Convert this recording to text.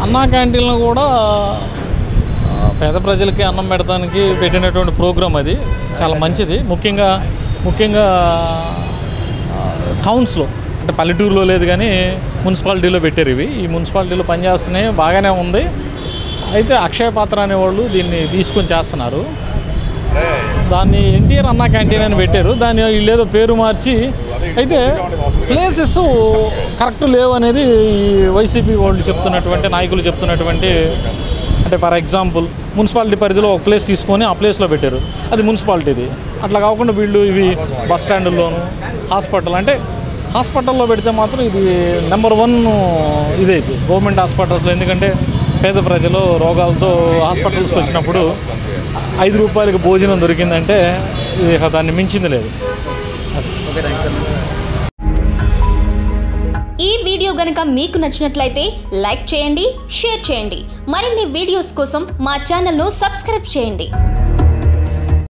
అన్నా క్యాంటీన్లో కూడా ఆ, పేద ప్రజలకి అన్నం పెడతానికి పెట్టినటువంటి ప్రోగ్రాం అది చాలా మంచిది ముఖ్యంగా ముఖ్యంగా ఆ, టౌన్స్లో అంటే పల్లెటూరులో లేదు కానీ మున్సిపాలిటీలో పెట్టారు ఇవి ఈ మున్సిపాలిటీలో పనిచేస్తున్నాయి బాగానే ఉంది అయితే అక్షయ పాత్ర అనేవాళ్ళు దీన్ని తీసుకొని చేస్తున్నారు దాన్ని ఎన్టీఆర్ అన్నా క్యాంటీన్ అని పెట్టారు దాన్ని వీళ్ళు ఏదో పేరు మార్చి అయితే ప్లేసెస్ కరెక్ట్ లేవు అనేది ఈ వైసీపీ వాళ్ళు చెప్తున్నటువంటి నాయకులు చెప్తున్నటువంటి అంటే ఫర్ ఎగ్జాంపుల్ మున్సిపాలిటీ పరిధిలో ఒక ప్లేస్ తీసుకొని ఆ ప్లేస్లో పెట్టారు అది మున్సిపాలిటీది అట్లా కాకుండా వీళ్ళు ఇవి బస్ స్టాండుల్లోను హాస్పిటల్ అంటే హాస్పిటల్లో పెడితే మాత్రం ఇది నెంబర్ వన్ ఇదైతే గవర్నమెంట్ హాస్పిటల్స్లో ఎందుకంటే పేద ప్రజలు రోగాలతో హాస్పిటల్స్కి వచ్చినప్పుడు ఐదు రూపాయలకి భోజనం దొరికిందంటే ఇక దాన్ని మించింది లేదు ఓకే థ్యాంక్స్ అన్న ఈ వీడియో గనుక మీకు నచ్చినట్లయితే లైక్ చేయండి షేర్ చేయండి మరిన్ని వీడియోస్ కోసం మా ఛానల్ను సబ్స్క్రైబ్ చేయండి